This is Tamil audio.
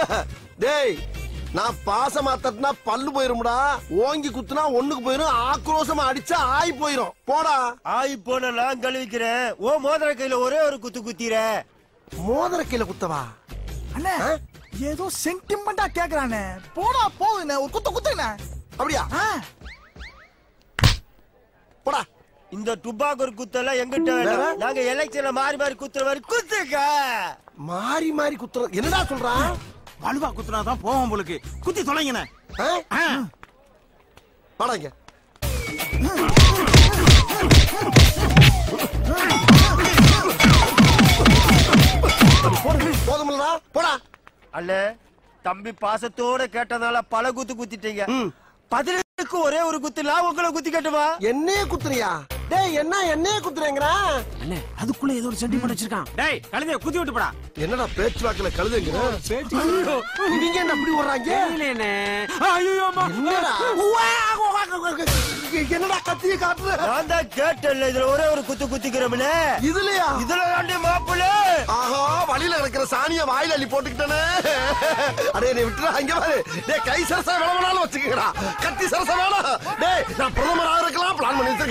டேய் நான் பாசமா தட்டினா பல்லு போயிரும்டா ஓங்கி குத்துனா ஒண்ணுக்கு போயிரும் ஆக்ரோஷமா அடிச்சா ஆய் போயிரும் போடா ஆய் போனலாம் கழுவிக்கிறேன் ஓ மோதிர கையில ஒரே ஒரு குத்து குத்திர மோதிர கீழ குத்தவா அண்ணே ஆ? ஏதோ சென்டிமெண்டா கேக்குறானே போடா போகுதுண்ணே ஒரு குத்த குத்துங்கண்ணே அப்படியா ஆ, போடா இந்த டுபாக்கூர் குத்தெல்லாம் எங்கிட்ட வேணாம் வேற? நாங்க எலெக்ஷன்ல மாறி மாறி குத்துற மாதிரி குத்துக்க மாறி மாறி குத்துறது என்னடா சொல்றான் வலுவா குத்துனாதான் போவோம் உங்களுக்கு குத்தி தொலைங்கண்ணே ஆ? வாடா இங்க போதுமில்லடா போடா அல்ல தம்பி பாசத்தோட கேட்டதால பல குத்து குத்திட்டீங்க பதிலுக்கு ஒரே ஒரு குத்துலாம் உங்களை குத்தி கட்டுமா என்னைய குத்துறியா டேய் என்ன என்னைய குத்துறேங்கடா அண்ணே அதுக்குள்ள ஏதோ ஒரு சென்டிமெண்ட் வச்சிருக்கான் டேய் கழுதைய குத்தி விட்டு போடா என்னடா பேச்சுவாக்குல கழுதுங்க ஐயோ, இவங்க என்ன அப்படி வர்றாங்க இல்லைண்ணே ஐயோ என்னடா என்னடா கத்திய காட்டுற நான் தான் கேட்டேன்ல இதுல ஒரே ஒரு குத்து குத்திக்கிறோம்ல இதுலயா இதுல தாண்டி மாப்பிள்ள ஆஹா வழியில கிடக்கிற சாணிய வாயில அள்ளி போட்டுக்கிட்டனே அடே நீ விட்டுறா அங்க பாரு டேய் கை சரசா வேணாலும் வச்சுக்கடா கத்தி சரசா வேணாம் டேய் நான் பிரதமராக இருக்கலாம் பிளான் பண்ணி வச்சிருக்கேன்